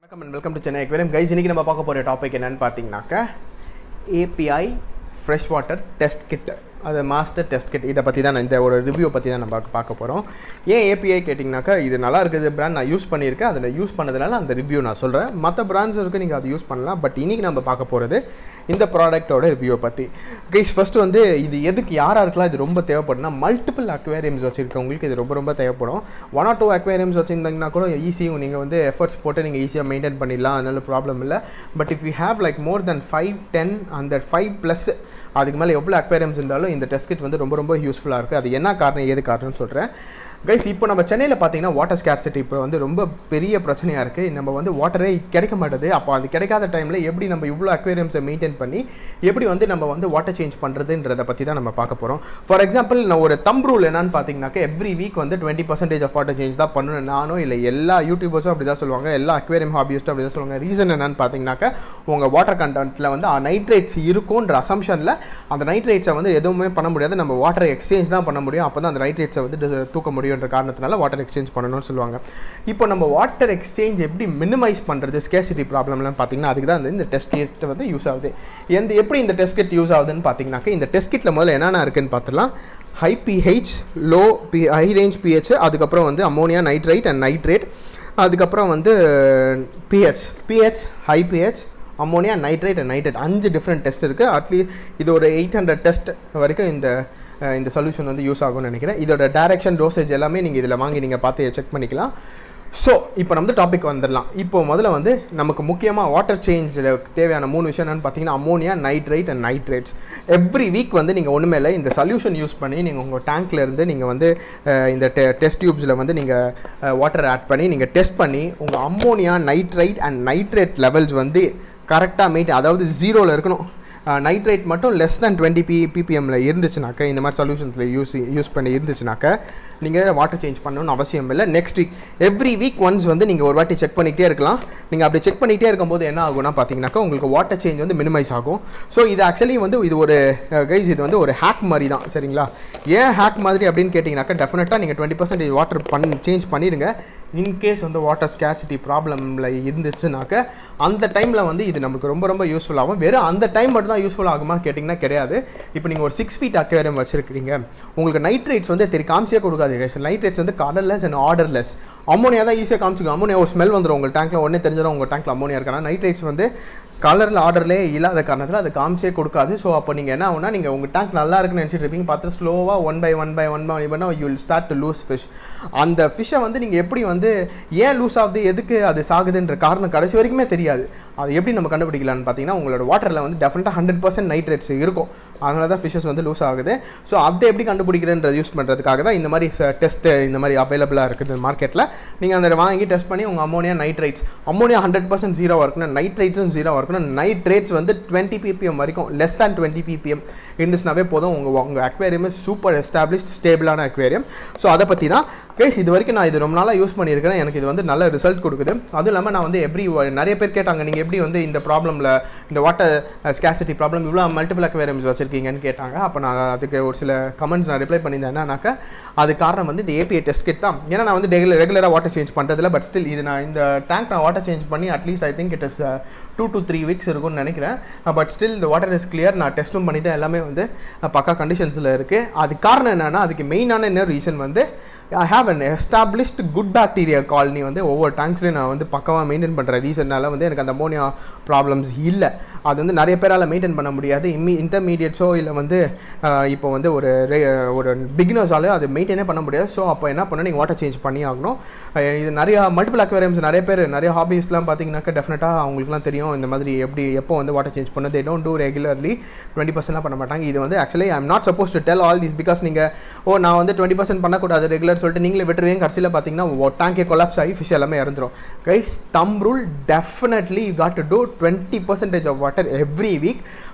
வணக்கம் and welcome to Chennai aquarium guys இன்னைக்கு நம்ம பார்க்க போகிற டாபிக் என்னன்னு பார்த்தீங்கன்னாக்கா API fresh water test kit அது மாஸ்டர் டெஸ்ட் கிட் இதை பற்றி தான் நான் இந்த ஒரு ரிவ்யூ பற்றி தான் நம்ம பார்க்க பார்க்க போகிறோம் ஏன் ஏபிஐ கேட்டிங்கனாக்கா இது நல்லா இருக்குது பிராண்ட் நான் யூஸ் பண்ணியிருக்கேன் அதில் யூஸ் பண்ணதுனால அந்த ரிவ்யூ நான் சொல்கிறேன் மற்ற பிராண்ட்ஸ் இருக்குது நீங்கள் அது யூஸ் பண்ணலாம் பட் இன்றைக்கி நம்ம பார்க்க போகிறது இந்த ப்ராடக்ட்டோட ரிவ்யூவை பற்றி கைஸ் ஃபஸ்ட்டு வந்து இது எதுக்கு யாராக இருக்கலாம் இது ரொம்ப தேவைப்படுனா மல்டிபிள் அக்வேரியம்ஸ் வச்சுருக்கவங்களுக்கு இது ரொம்ப ரொம்ப தேவைப்படும் ஒன் ஆர் டூ அக்வேரியம்ஸ் வச்சுருந்தீங்கன்னா கூட ஈஸியும் நீங்கள் வந்து எஃபர்ட்ஸ் போட்டு நீங்கள் ஈஸியாக மெயின்டைன் பண்ணிடலாம் அதனால ப்ராப்ளம் இல்லை but if you have like more than five ten அந்த ஃபைவ் ப்ளஸ் அதுக்கு மேலே எவ்வளோ அக்வேரியம்ஸ் இருந்தாலும் இந்த டெஸ்ட் கிட் வந்து ரொம்ப ரொம்ப யூஸ்ஃபுல்லாக இருக்குது அது என்ன காரணம் ஏது காரணம்னு சொல்கிறேன் கைஸ் இப்போ நம்ம சென்னையில் பார்த்தீங்கன்னா வாட்டர் ஸ்கேர்சிட்டி இப்போ வந்து ரொம்ப பெரிய பிரச்சனையாக இருக்குது நம்ம வந்து வாட்டரே கிடைக்க மாட்டேது அப்போ அது கிடைக்காத டைமில் எப்படி நம்ம இவ்வளோ அக்வேரியம்ஸை மெயின்டைன் பண்ணி எப்படி வந்து நம்ம வந்து வாட்டர் சேஞ்ச் பண்ணுறதுன்றதை பற்றி தான் நம்ம பார்க்க போகிறோம் ஃபார் எக்ஸாம்பிள் நான் ஒரு தம் ரூல் என்னன்னு பார்த்தீங்கன்னாக்கா எவ்ரி வீக் வந்து twenty percentage of water change தான் பண்ணணும் நானும் இல்லை எல்லா யூடியூபர்ஸும் அப்படி தான் சொல்லுவாங்க எல்லா அக்வேரியம் ஹாபிஸ்ட்டும் அப்படி தான் சொல்லுவாங்க ரீசன் என்னன்னு பார்த்தீங்கன்னாக்கா உங்கள் வாட்டர் கண்டென்ட்டில் வந்து நைட்ரேட்ஸ் இருக்குன்ற அசம்ஷனில் அந்த நைட்ரேட்ஸை வந்து எதுவுமே பண்ண முடியாது நம்ம வாட்டர் எக்ஸ்சேஞ்ச் தான் பண்ண முடியும் அப்போ தான் அந்த நைட்ரேட்ஸை வந்து டி- தூக்க முடியுன்ற காரணத்தினால வாட்டர் எக்ஸ்சேஞ்ச் பண்ணணும்னு சொல்லுவாங்க இப்போ நம்ம வாட்டர் எக்ஸ்சேஞ்ச் எப்படி மினிமைஸ் பண்ணுறது ஸ்கேசிட்டி ப்ராப்ளம்லாம் பார்த்தீங்கன்னா அதுக்கு தான் வந்து இந்த டெஸ்ட் கிட் வந்து யூஸ் ஆகுது எந்த எப்படி இந்த டெஸ்ட் கிட் யூஸ் ஆகுதுன்னு பார்த்தீங்கன்னாக்கா இந்த டெஸ்ட் கிட்டில் முதல்ல என்னென்ன இருக்குன்னு பார்த்துலாம் high pH low P high range pH அதுக்கப்புறம் வந்து அமோனியா நைட்ரைட் அண்ட் நைட்ரேட் அதுக்கப்புறம் வந்து pH pH high pH ammonia nitrate and nitrate அஞ்சு டிஃப்ரெண்ட் டெஸ்ட் இருக்குது அட்லீஸ்ட் இது ஒரு எயிட் ஹண்ட்ரட் டெஸ்ட் வரைக்கும் இந்த அஹ், இந்த சொல்யூஷன் வந்து யூஸ் ஆகும்னு நினைக்கிறேன் இதோட டைரக்ஷன் டோசேஜ் எல்லாமே நீங்கள் இதில் வாங்கி நீங்கள் பார்த்து செக் பண்ணிக்கலாம் ஸோ இப்போ நம்ம டாபிக் வந்துடலாம் இப்போ முதல்ல வந்து நமக்கு முக்கியமாக வாட்டர் சேஞ்சில் தேவையான மூணு விஷயம் என்னென்னு பார்த்தீங்கன்னா ammonia nitrate and nitrates every week வந்து நீங்கள் ஒன்றுமே இல்லை இந்த சொல்யூஷன் யூஸ் பண்ணி நீங்கள் உங்கள் டேங்க்ல இருந்து நீங்கள் வந்து அஹ், இந்த டெ டெஸ்ட் டியூப்ஸில் வந்து நீங்கள் வாட்டர் ஆட் பண்ணி நீங்கள் டெஸ்ட் பண்ணி உங்கள் ammonia nitrite and nitrate levels வந்து கரெக்டாக மெயின்டைன் அதாவது ஜீரோவில் இருக்கணும் நைட்ரேட் மட்டும் லெஸ் தேன் டுவெண்ட்டி பி பிபிஎம்மில் இருந்துச்சுனாக்கா இந்த மாதிரி சொல்யூஷன்ஸில் யூஸ் யூஸ் பண்ணி இருந்துச்சுனாக்கா நீங்கள் வாட்டர் சேஞ்ச் பண்ணணும்னு அவசியம் இல்லை next week every week once வந்து நீங்கள் ஒரு வாட்டி செக் பண்ணிகிட்டே இருக்கலாம் நீங்கள் அப்படி செக் பண்ணிகிட்டே இருக்கும்போது என்ன ஆகும்னா பார்த்தீங்கன்னாக்கா உங்களுக்கு வாட்டர் சேஞ்ச் வந்து மினிமைஸ் ஆகும் ஸோ இது ஆக்சுவலி வந்து இது ஒரு கைஸ் இது வந்து ஒரு ஹேக் மாதிரி தான் சரிங்களா ஏன் ஹேக் மாதிரி அப்படின்னு கேட்டிங்கனாக்கா டெஃபினட்டாக நீங்கள் டுவெண்ட்டி பர்சன்டேஜ் வாட்டர் பண்ணி சேஞ்ச் பண்ணிடுங்க இன்கேஸ் வந்து வாட்டர் ஸ்கேர்சிட்டி ப்ராப்ளமில் இருந்துச்சுனாக்க அந்த டைமில் வந்து இது நமக்கு ரொம்ப ரொம்ப யூஸ்ஃபுல் ஆகும் வெறும் அந்த டைம் மட்டும் தான் யூஸ்ஃபுல் ஆகுமா கேட்டிங்கன்னா கிடையாது இப்போ நீங்கள் ஒரு சிக்ஸ் ஃபீட் அக்வேரியம் வச்சுருக்கீங்க உங்களுக்கு நைட்ரேட்ஸ் வந்து தெரி காமிச்சே கொடுக்காது நைட்ரேட்ஸ் வந்து கலர்லெஸ் அண்ட் ஆர்டர்லெஸ் அம்மோனியா தான் ஈஸியாக காமிச்சிக்கும் அம்மோனியா ஒரு ஸ்மெல் வந்துடும் உங்கள் டேங்க்கில் உடனே தெரிஞ்சிடும் உங்கள் டேங்க்கில் அம்மோனியா இருக்கானா நைட்ரேட்ஸ் வந்து கலரில் ஆர்டர்லேயே இல்லாத காரணத்தில் அது காமிச்சே கொடுக்காது ஸோ அப்போ நீங்கள் என்ன ஆகுனா நீங்கள் உங்கள் டேங்க் நல்லா இருக்குன்னு நினச்சிட்டு இருப்பீங்க பார்த்து ஸ்லோவாக one by one by one by one you will start to lose fish அந்த ஃபிஷ்ஷை வந்து நீங்கள் எப்படி வந்து ஏன் லூஸ் ஆகுது எதுக்கு அது சாகுதுன்ற காரணம் கடைசி வரைக்குமே தெரியாது அது எப்படி நம்ம கண்டுபிடிக்கலாம்னு பார்த்தீங்கன்னா உங்களோட வாட்டரில் வந்து டெஃபினட்டாக ஹண்ட்ரட் பர்சன்ட் நைட்ரேட்ஸ் இருக்கும் அதனால தான் ஃபிஷஸ் வந்து லூஸ் ஆகுது ஸோ அதை எப்படி கண்டுபிடிக்கிறன்றது யூஸ் பண்ணுறதுக்காக தான் இந்த மாதிரி டெஸ்ட்டு இந்த மாதிரி அவைலபிளாக இருக்குது மார்க்கெட்டில் நீங்கள் அந்த வாங்கி டெஸ்ட் பண்ணி உங்கள் ammonia nitrates ammonia hundred percent ஜீரோவாக இருக்கணும் நைட்ரேட்ஸும் ஜீரோவாக இருக்கணும் நைட்ரேட்ஸ் வந்து டுவெண்ட்டி பிபிஎம் வரைக்கும் லெஸ் தேன் டுவெண்ட்டி பிபிஎம் இருந்துச்சுனாவே போதும் உங்கள் உங்கள் அக்வேரியம் சூப்பர் எஸ்டாப்ளிஷ்ட் ஸ்டேபிளான அக்வேரியம் ஸோ அதை பற்றி தான் கைஸ் இது வரைக்கும் நான் இது ரொம்ப நாளாக யூஸ் பண்ணியிருக்கிறேன் எனக்கு இது வந்து நல்ல ரிசல்ட் கொடுக்குது அதுவும் இல்லாமல் நான் வந்து எவ்ரி நிறைய பேர் கேட்டாங்க நீங்கள் எப்படி வந்து இந்த ப்ராப்ளமில் இந்த வாட்டர் ஸ்கேசிட்டி ப்ராப்ளம் இவ்வளோ மல்டிபிள் அக்வேரியம்ஸ் வச்சிருக்கீங்கன்னு கேட்டாங்க அப்போ நான் அதுக்கு ஒரு சில கமெண்ட்ஸ் நான் ரிப்ளை பண்ணியிருந்தேன் என்னன்னாக்கா அது காரணம் வந்து இந்த ஏபிஐ டெஸ்ட் கிட் தான் ஏன்னா நான் வந்து ரெகுலர் ரெகுலராக வாட்டர் சேஞ்ச் பண்ணுறதில்ல பட் ஸ்டில் இது நான் இந்த டேங்க் நான் வாட்டர் சேஞ்ச் பண்ணி at least I think it is two to three weeks இருக்கும்னு நினைக்கிறேன் பட் ஸ்டில் இந்த வாட்டர் இஸ் கிளியர் நான் டெஸ்ட்டும் பண்ணிவிட்டு எல்லாமே வந்து அஹ், பக்கா கண்டிஷன்ஸில் இருக்குது அது காரணம் என்னென்னா அதுக்கு மெயினான என்ன ரீசன் வந்து I have an established good bacteria colony வந்து ஒவ்வொரு டேங்க்ஸ்லையும் நான் வந்து பக்கவாக மெயின்டைன் பண்ணுற ரீசன்னால வந்து எனக்கு அந்த அமோனியா ப்ராப்ளம்ஸ் இல்லை அது வந்து நிறைய பேரால் மெயின்டைன் பண்ண முடியாது இம்மி இன்டர்மீடியட்ஸோ இல்லை வந்து அஹ், இப்போ வந்து ஒரு re- ஒரு பிகினர்ஸாலே அது மெயின்டைனே பண்ண முடியாது ஸோ அப்போ என்ன பண்ணணும் நீங்கள் வாட்டர் சேஞ்ச் பண்ணி ஆகணும் அஹ், இது நிறையா மல்டிபிள் அக்வேரியம்ஸ் நிறைய பேர் நிறைய ஹாபிஸ்லாம் பார்த்தீங்கன்னாக்கா டெஃபினட்டாக அவங்களுக்குலாம் தெரியும் இந்த மாதிரி எப்படி எப்போ வந்து வாட்டர் சேஞ்ச் பண்ணு they don't do regularly twenty பர்சன்ட்லாம் பண்ண மாட்டாங்க இது வந்து actually I am not supposed to tell all this because நீங்கள் ஓ நான் வந்து டுவெண்ட்டி பர்சன்ட் பண்ணக்கூடாது ரெகுலர் சொல்லிட்டு நீங்களே விட்டுருவீங்க கடைசியில் பார்த்தீங்கன்னா டேங்கே கொலாப்ஸ் ஆகி ஃபிஷ் எல்லாமே இறந்துரும் guys thumb rule definitely you got to do twenty percentage of water every week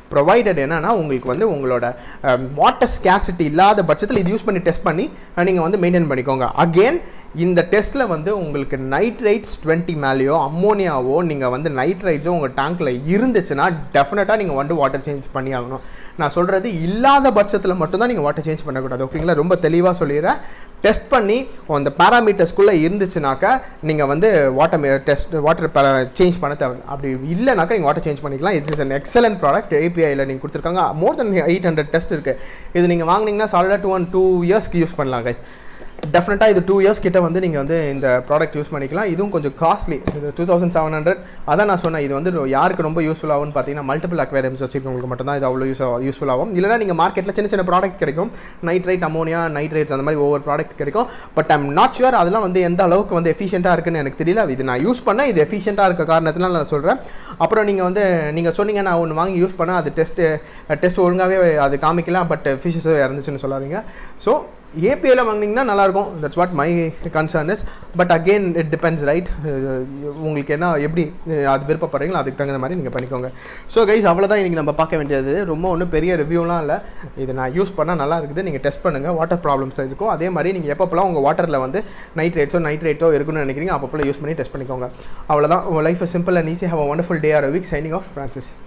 provided என்னன்னா உங்களுக்கு வந்து உங்களோட வாட்டர் ஸ்கேர்சிட்டி இல்லாத பட்சத்தில் இது யூஸ் பண்ணி டெஸ்ட் பண்ணி நீங்கள் வந்து மெயின்டைன் பண்ணிக்கோங்க அகெயின் இந்த டெஸ்ட்டில் வந்து உங்களுக்கு நைட்ரைட்ஸ் டுவெண்ட்டி மேலேயோ அம்மோனியாவோ நீங்கள் வந்து நைட்ரைட்ஸோ உங்கள் டேங்க்கில் இருந்துச்சுன்னா டெஃபினட்டாக நீங்கள் வந்து வாட்டர் சேஞ்ச் பண்ணி ஆகணும் நான் சொல்கிறது இல்லாத பட்சத்தில் மட்டும்தான் நீங்கள் வாட்டர் சேஞ்ச் பண்ணக்கூடாது ஓகேங்களா ரொம்ப தெளிவாக சொல்லிடுறேன் டெஸ்ட் பண்ணி அந்த பேராமீட்டர்ஸ்குள்ளே இருந்துச்சுனாக்கா நீங்கள் வந்து வாட்டர் டெஸ்ட் வாட்டர் சேஞ்ச் பண்ண தேவை அப்படி இல்லைனாக்கா நீங்கள் வாட்டர் சேஞ்ச் பண்ணிக்கலாம் it's is an excellent product ஏபிஐயில் நீங்கள் கொடுத்துருக்காங்க more than eight hundred test இருக்குது இது நீங்கள் வாங்கினீங்கன்னா சாலிடாக டூ ஒன் டூ இயர்ஸ்க்கு யூஸ் பண்ணலாம் கைஸ் டெஃபினட்டாக இது டூ இயர்ஸ் கிட்ட வந்து நீங்கள் வந்து இந்த ப்ராடக்ட் யூஸ் பண்ணிக்கலாம் இதுவும் கொஞ்சம் காஸ்ட்லி இது டூ தௌசண்ட் செவன் ஹண்ட்ரட் அதான் நான் சொன்னேன் இது வந்து யாருக்கு ரொம்ப யூஸ்ஃபுல் ஆகும்னு பார்த்தீங்கன்னா மல்டிபிள் அக்வேரியம்ஸ் வச்சுருக்கவங்களுக்கு மட்டும் தான் இது அவ்வளோ யூஸ் யூஸ்ஃபுல் ஆகும் இல்லைனா நீங்கள் மார்க்கெட்டில் சின்ன சின்ன ப்ராடக்ட் கிடைக்கும் நைட்ரைட் அமோனியா நைட்ரேட்ஸ் அந்த மாதிரி ஒவ்வொரு ப்ராடக்ட் கிடைக்கும் பட் ஐம் நாட் ஷுர் அதெல்லாம் வந்து எந்த அளவுக்கு வந்து எஃபிஷியண்ட்டாக இருக்குன்னு எனக்கு தெரியல இது நான் யூஸ் பண்ணேன் இது எஃபிஷியண்ட்டாக இருக்க காரணத்தினால நான் சொல்கிறேன் அப்புறம் நீங்கள் வந்து நீங்கள் சொன்னீங்க நான் ஒன்று வாங்கி யூஸ் பண்ணால் அது டெஸ்ட்டு டெஸ்ட் ஒழுங்காகவே அது காமிக்கலாம் பட் ஃபிஷஸ் இறந்துச்சுன்னு சொல்லாதீங்க ஸோ ஏபிஐயில் வாங்கினீங்கன்னா நல்லாயிருக்கும் that's what my concern is but again it depends right உங்களுக்கு என்ன எப்படி அது விருப்பப்படுறீங்களோ அதுக்கு தகுந்த மாதிரி நீங்கள் பண்ணிக்கோங்க ஸோ கைஸ் அவ்வளோதான் இன்றைக்கி நம்ம பார்க்க வேண்டியது ரொம்ப ஒன்றும் பெரிய ரிவ்யூலாம் இல்லை இது நான் யூஸ் பண்ணால் நல்லா இருக்குது நீங்கள் டெஸ்ட் பண்ணுங்கள் வாட்டர் ப்ராப்ளம்ஸ் இருக்கும் அதே மாதிரி நீங்கள் எப்பப்போலாம் உங்கள் வாட்டரில் வந்து நைட்ரேட்ஸோ நைட்ரேட்டோ இருக்குன்னு நினைக்கிறீங்க அப்பப்போ யூஸ் பண்ணி டெஸ்ட் பண்ணிக்கோங்க அவ்வளோதான் உங்கள் life simple and easy have wonderful day or week signing off Francis